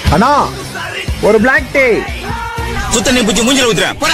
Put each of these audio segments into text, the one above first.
அண்ணா ஒரு black tea சுத்த நீ புச்சி மூஞ்சில ஊத்துற போடா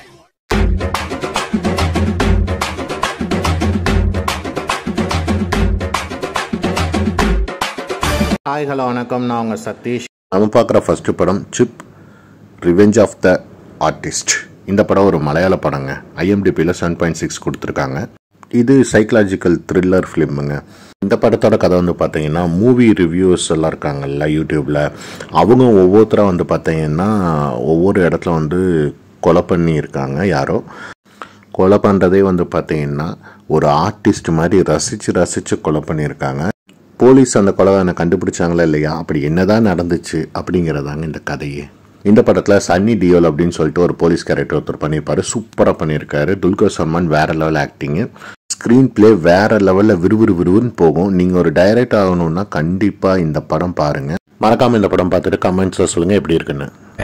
ஹாய் ஹலோ வணக்கம் நான் உங்கள் சதீஷ் நம்ம பார்க்குற ஃபஸ்ட்டு படம் சிப் ரிவெஞ்ச் ஆஃப் த ஆர்டிஸ்ட் இந்த படம் ஒரு மலையாள படங்க ஐஎம்டிபியில் செவன் பாயிண்ட் சிக்ஸ் கொடுத்துருக்காங்க இது சைக்கலாஜிக்கல் த்ரில்லர் ஃபிலிமுங்க இந்த படத்தோட கதை வந்து பார்த்தீங்கன்னா மூவி ரிவ்யூஸ் எல்லாம் இருக்காங்கல்ல யூடியூப்பில் அவங்க ஒவ்வொருத்தராக வந்து பார்த்தீங்கன்னா ஒவ்வொரு இடத்துல வந்து கொலை பண்ணி இருக்காங்க யாரோ கொலை பண்ணுறதே வந்து பார்த்தீங்கன்னா ஒரு ஆர்டிஸ்ட் மாதிரி ரசித்து ரசித்து கொலை பண்ணியிருக்காங்க போலீஸ் அந்த கொலைகாரனை கண்டுபிடிச்சாங்களா இல்லையா அப்படி என்னதான் நடந்துச்சு அப்படிங்கிறதாங்க இந்த கதையே இந்த படத்தில் சன்னி டியோல் அப்படின்னு சொல்லிட்டு ஒரு போலீஸ் கேரக்டர் ஒருத்தர் பண்ணியிருப்பாரு சூப்பராக பண்ணியிருக்காரு துல்கர் சல்மான் வேற லெவல் ஆக்டிங்கு ஸ்க்ரீன் பிளே வேற லெவலில் விறுவிறு விறுவிறுன்னு போகும் நீங்கள் ஒரு டைரக்ட் ஆகணும்னா கண்டிப்பாக இந்த படம் பாருங்கள் மறக்காமல் இந்த படம் பார்த்துட்டு கமெண்ட்ஸில் சொல்லுங்கள் எப்படி இருக்குன்னு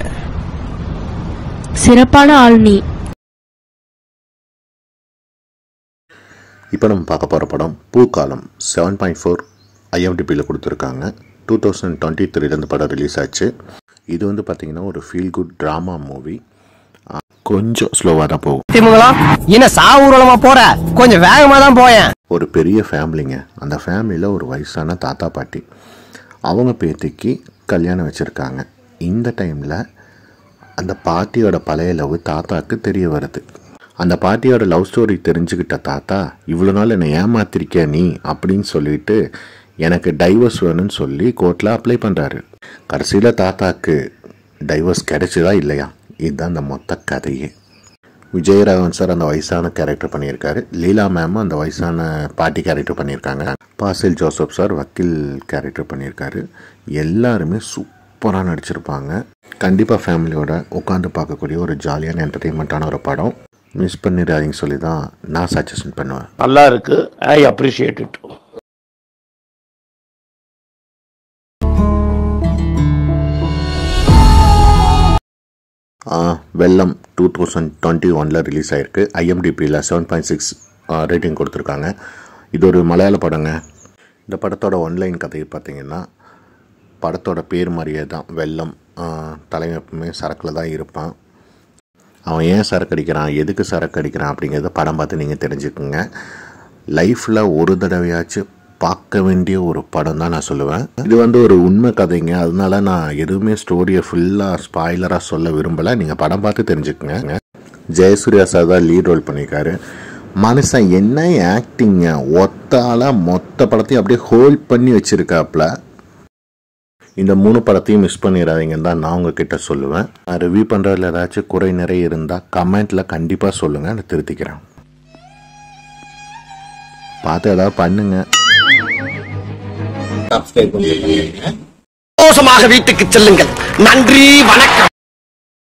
சிறப்பான ஆள் நீ இப்போ நம்ம பார்க்க போகிற படம் பூக்காலம் செவன் பாயிண்ட் ஃபோர் ஐஎம்டிபியில் கொடுத்துருக்காங்க டூ தௌசண்ட் டுவெண்ட்டி த்ரீலேருந்து படம் ரிலீஸ் ஆச்சு இது வந்து பார்த்திங்கன்னா ஒரு ஃபீல் குட் ட்ராமா மூவி கொஞ்சம் ஸ்லோவாக தான் போகும் திமுங்களா என்ன சாவூர்வலமா போற கொஞ்சம் வேகமா தான் போயேன் ஒரு பெரிய ஃபேமிலிங்க அந்த ஃபேமிலியில் ஒரு வயசான தாத்தா பாட்டி அவங்க பேத்திக்கு கல்யாணம் வச்சுருக்காங்க இந்த டைமில் அந்த பாட்டியோட பழைய லவ் தாத்தாக்கு தெரிய வருது அந்த பாட்டியோட லவ் ஸ்டோரி தெரிஞ்சுக்கிட்ட தாத்தா இவ்வளோ நாள் என்னை ஏமாத்திருக்கிய நீ அப்படின்னு சொல்லிட்டு எனக்கு டைவர்ஸ் வேணும்னு சொல்லி கோர்ட்டில் அப்ளை பண்ணுறாரு கடைசியில் தாத்தாக்கு டைவர்ஸ் கிடைச்சதா இல்லையா இதுதான் அந்த மொத்த கதையே விஜயராகவன் சார் அந்த வயசான கேரக்டர் பண்ணியிருக்காரு லீலா மேமும் அந்த வயசான பாட்டி கேரக்டர் பண்ணியிருக்காங்க பாசில் ஜோசப் சார் வக்கீல் கேரக்டர் பண்ணியிருக்காரு எல்லாருமே சூப்பராக நடிச்சிருப்பாங்க கண்டிப்பாக ஃபேமிலியோட உட்காந்து பார்க்கக்கூடிய ஒரு ஜாலியான என்டர்டெயின்மெண்ட்டான ஒரு படம் மிஸ் பண்ணிடாதீங்க சொல்லி தான் நான் சஜஷன் பண்ணுவேன் நல்லா இருக்கு ஐ அப்ரிஷியேட் இட் ஆ, வெள்ளம் டூ தௌசண்ட் டுவெண்ட்டி ஒனில் ரிலீஸ் ஆயிருக்கு ஐஎம்டிபியில் செவன் பாயிண்ட் சிக்ஸ் ரேட்டிங் கொடுத்துருக்காங்க இது ஒரு மலையாள படங்க இந்த படத்தோட ஒன்லைன் கதையை பார்த்தீங்கன்னா படத்தோட பேர் மாதிரியே தான் வெள்ளம் ஆ, தலைவன் எப்பவுமே சரக்கில் தான் இருப்பான் அவன் ஏன் சரக்கு அடிக்கிறான் எதுக்கு சரக்கு அடிக்கிறான் அப்படிங்கிறத படம் பார்த்து நீங்கள் தெரிஞ்சுக்குங்க லைஃப்பில் ஒரு தடவையாச்சும் பார்க்க வேண்டிய ஒரு படம் தான் நான் சொல்லுவேன் இது வந்து ஒரு உண்மை கதைங்க அதனால நான் எதுவுமே ஸ்டோரியை ஃபுல்லாக ஸ்பாய்லராக சொல்ல விரும்பலை நீங்கள் படம் பார்த்து தெரிஞ்சுக்குங்க ஜெயசூர்யா சார் தான் லீட் ரோல் பண்ணியிருக்காரு மனுஷன் என்ன ஆக்டிங்க ஒத்தால மொத்த படத்தையும் அப்படியே ஹோல்ட் பண்ணி வச்சிருக்காப்புல இந்த மூணு படத்தையும் மிஸ் பண்ணிடாதீங்கன்னு தான் நான் உங்ககிட்ட சொல்லுவேன் நான் ரிவ்யூ பண்ணுறதுல ஏதாச்சும் குறை நிறைய இருந்தால் கமெண்ட்டில் கண்டிப்பாக சொல்லுங்கள் நான் திருத்திக்கிறேன் பார்த்து ஏதாவது பண்ணுங்க மோசமாக வீட்டுக்கு செல்லுங்கள் நன்றி வணக்கம்